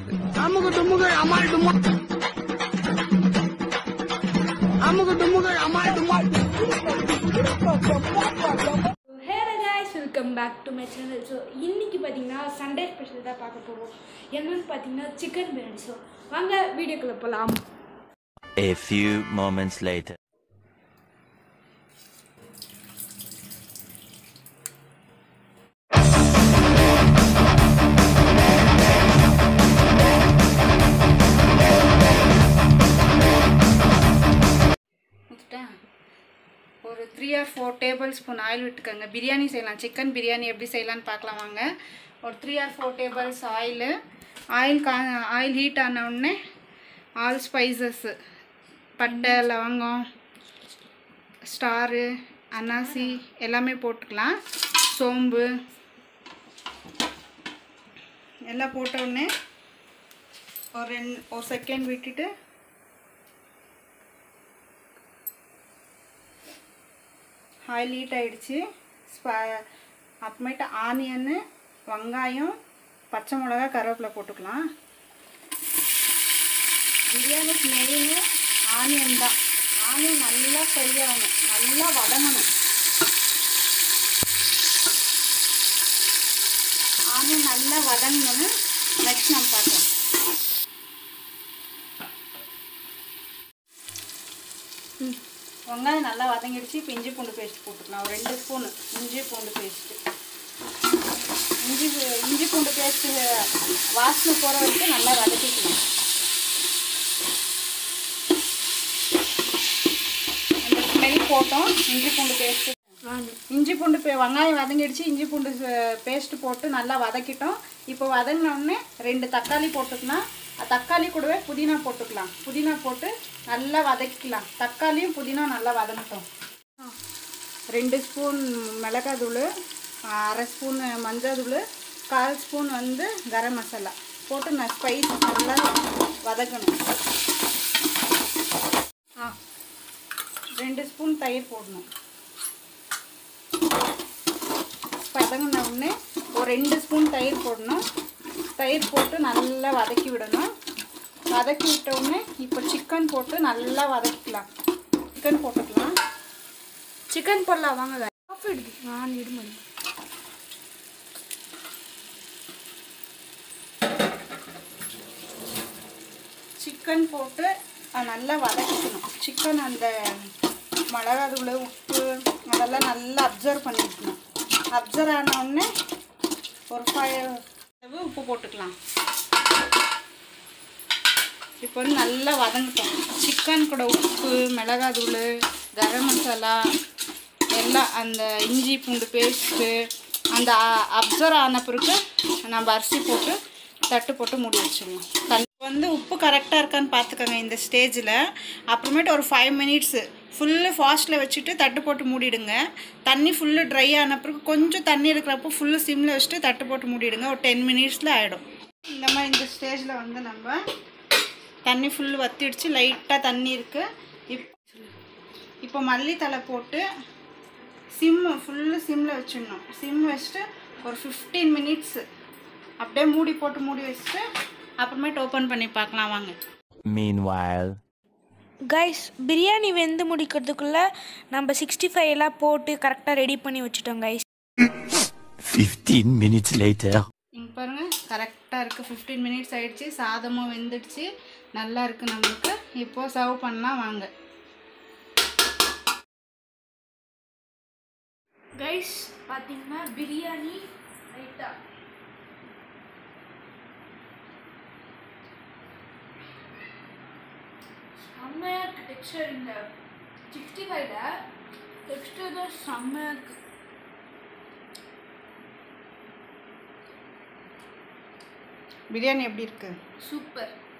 அமுகு டுமுகு அமால் டுமா அமுகு டுமுகு அமால் டுமால் ஹேரோ guys welcome back to my channel so இன்னைக்கு பார்த்தீங்கன்னா சண்டே ஸ்பெஷல் தான் பார்க்க போகிறோம் என்னன்னு பார்த்தீங்கன்னா சிக்கன் பிரியாணி ஸோ வாங்க வீடியோக்குள்ளே போகலாம் A few moments later. ஊற்றிட்டேன் ஒரு three or four tablespoon oil விட்டுக்கோங்க பிரியாணி செய்யலாம் சிக்கன் பிரியாணி எப்படி செய்யலான்னு பார்க்கலாம் வாங்க ஒரு three or four tables oil oil கா ஆயில் ஹீட் ஆன உடனே ஆல் ஸ்பைசஸ்ஸு பட்டை லவங்கம் ஸ்டாரு அன்னாசி எல்லாமே போட்டுக்கலாம் சோம்பு எல்லாம் போட்ட உடனே ஒரு ரெண்டு ஒரு செகண்ட் விட்டுட்டு ஆயில் ஹீட் ஆகிடுச்சு ஸ்ப அப்புறமேட்டு ஆனியன்னு வெங்காயம் பச்சை மிளகா கருவேப்பிலை போட்டுக்கலாம் பிரியாணிக்கு மெயின் ஆனியன் தான் ஆனியன் நல்லா ஃப்ரை ஆகணும் நல்லா வதங்கணும் ஆனியன் நல்லா வதங்கணும்னு நெக்ஸ்ட் நம்ம பார்க்கலாம் வெங்காயம் நல்லா வதங்கிடுச்சு இப்போ இஞ்சி பூண்டு பேஸ்ட் போட்டுக்கலாம் ஒரு ரெண்டு ஸ்பூன் இஞ்சி பூண்டு பேஸ்ட்டு இஞ்சி இஞ்சி பூண்டு பேஸ்ட்டு வாசனை போகிற வரைக்கும் நல்லா வதக்கிக்கலாம் அந்த ஸ்மெல் போட்டோம் இஞ்சி பூண்டு பேஸ்ட்டு இஞ்சி பூண்டு பே வெங்காயம் வதங்கிடுச்சு இஞ்சி பூண்டு பேஸ்ட்டு போட்டு நல்லா வதக்கிட்டோம் இப்போ வதங்கினோடனே ரெண்டு தக்காளி போட்டுக்கலாம் அஹ் தக்காளி கூடவே புதினா போட்டுக்கலாம் புதினா போட்டு நல்லா வதக்கிக்கலாம் தக்காளியும் புதினா நல்லா வதங்கட்டும் ரெண்டு ஸ்பூன் மிளகாத்தூள் அரை ஸ்பூன் மஞ்சள் கால் ஸ்பூன் வந்து கரம் மசாலா போட்டு நான் ஸ்பைஸ் நல்லா வதக்கணும் ஆ ரெண்டு ஸ்பூன் தயிர் போடணும் வதங்கின உடனே ஒரு ரெண்டு ஸ்பூன் தயிர் போடணும் தயிர் போட்டு நல்லா வதக்கி விடணும் வதக்கி விட்ட உடனே இப்போ சிக்கன் போட்டு நல்லா வதக்கிக்கலாம் சிக்கன் போட்டுக்கலாம் சிக்கன் போடலாம் வாங்க ஆஃப் எடுத்து நான் இடுமணி சிக்கன் போட்டு அது நல்லா வதக்கிக்கணும் சிக்கன் அந்த மிளகாத்தூள் உப்பு அதெல்லாம் நல்லா அப்சர்வ் பண்ணிக்கணும் அப்சர்வ் ஆன உடனே ஒரு ஃபைவ் உப்பு போட்டுக்கலாம் இப்போ வந்து நல்லா வதங்கிட்டோம் சிக்கன் கூட உப்பு மிளகாத்தூள் கரம் மசாலா எல்லாம் அந்த இஞ்சி பூண்டு பேஸ்ட்டு அந்த அப்சர்வ் ஆன பிறகு நம்ம அரிசி போட்டு தட்டு போட்டு மூடி வச்சிடலாம் தண்ணி வந்து உப்பு கரெக்டாக இருக்கான்னு பார்த்துக்கோங்க இந்த ஸ்டேஜில் அப்புறமேட்டு ஒரு ஃபைவ் மினிட்ஸு ஃபுல்லு ஃபாஸ்ட்டில் வச்சுட்டு தட்டு போட்டு மூடிடுங்க தண்ணி ஃபுல்லு ட்ரை ஆன பிறகு கொஞ்சம் தண்ணி இருக்கிறப்போ ஃபுல்லு சிம்மில் வச்சுட்டு தட்டு போட்டு மூடிடுங்க ஒரு டென் மினிட்ஸில் ஆகிடும் இந்த மாதிரி இந்த ஸ்டேஜில் வந்து நம்ம தண்ணி ஃபுல்லு வத்திடுச்சு லைட்டாக தண்ணி இருக்குது இப் இப்போ மல்லித்தலை போட்டு சிம்மு ஃபுல்லு சிம்மில் வச்சிடணும் சிம் வச்சுட்டு ஒரு ஃபிஃப்டீன் மினிட்ஸு அப்படியே மூடி போட்டு மூடி வச்சுட்டு அப்புறமேட்டு ஓப்பன் பண்ணி பார்க்கலாம் வாங்க Meanwhile. கைஸ் பிரியாணி வெந்து முடிக்கிறதுக்குள்ளே நம்ம சிக்ஸ்டி ஃபைவ் எல்லாம் போட்டு கரெக்டாக ரெடி பண்ணி வச்சுட்டோம் கைஸ் 15 minutes later. இங்கே பாருங்கள் கரெக்டாக இருக்குது ஃபிஃப்டீன் மினிட்ஸ் ஆயிடுச்சு சாதமும் வெந்துடுச்சு நல்லா இருக்குது நம்மளுக்கு இப்போது சர்வ் பண்ணலாம் வாங்க கைஸ் பார்த்தீங்கன்னா பிரியாணி ரைட்டா செம்மையாக இருக்குது டெக்ஸ்டர் இந்த சிக்ஸ்டி ஃபைவ்ல டெக்ஸ்டர் தான் செம்மையாக இருக்குது பிரியாணி எப்படி இருக்குது சூப்பர்